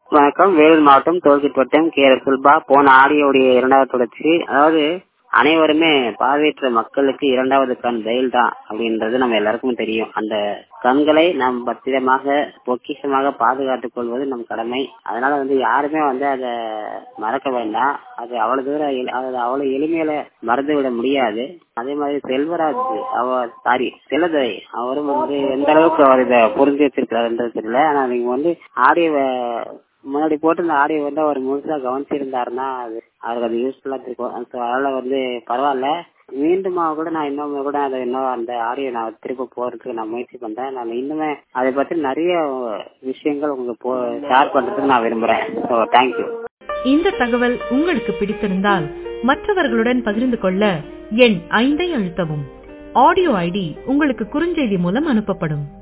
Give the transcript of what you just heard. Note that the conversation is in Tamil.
வணக்கம் வேலூர் மாவட்டம் தோல்கிட் வட்டம் கே ஆர் சுல்பா போன ஆடியோடைய இரண்டாவது தொடர்ச்சி அதாவது அனைவருமே பார்வையற்ற மக்களுக்கு இரண்டாவது கண் வெயில் தான் அப்படின்றது நம்ம எல்லாருக்குமே தெரியும் அந்த கண்களை நாம் பத்திரமாக பொக்கிஷமாக பாதுகாத்துக் கொள்வது நம் கடமை அதனால வந்து யாருமே வந்து அதை மறக்க வேண்டாம் அது அவ்வளவு தூரம் எளி- அது அவ்வளவு எளிமையில மறந்து விட முடியாது அதே மாதிரி செல்வராஜ் அவ சாரி செல்லதுரை அவரும் வந்து எந்த அளவுக்கு அவர் இதை புரிஞ்சு வச்சிருக்காருன்றது தெரியல ஆனா நீங்க வந்து ஆடியோ முன்னாடி போட்டிருந்த ஆடியோ வந்து அவர் முழுசா கவனிச்சிருந்தாருன்னா அது அவருக்கு அது யூஸ்ஃபுல்லா இருக்கும் So, அதனால வந்து பரவாயில்ல மீண்டுமா கூட நான் இன்னும் கூட அதை இன்னும் அந்த ஆடியோ நான் திரும்ப போறதுக்கு நான் முயற்சி பண்றேன் நான் இன்னுமே அதை பத்தி நிறைய விஷயங்கள் உங்களுக்கு போ ஷேர் பண்றதுக்கு நான் விரும்புறேன் ஸோ தேங்க்யூ இந்த தகவல் உங்களுக்கு பிடித்திருந்தால் மற்றவர்களுடன் பகிர்ந்து கொள்ள எண் ஐந்தை அழுத்தவும் ஆடியோ ஐடி உங்களுக்கு குறுஞ்செய்தி மூலம் அனுப்பப்படும்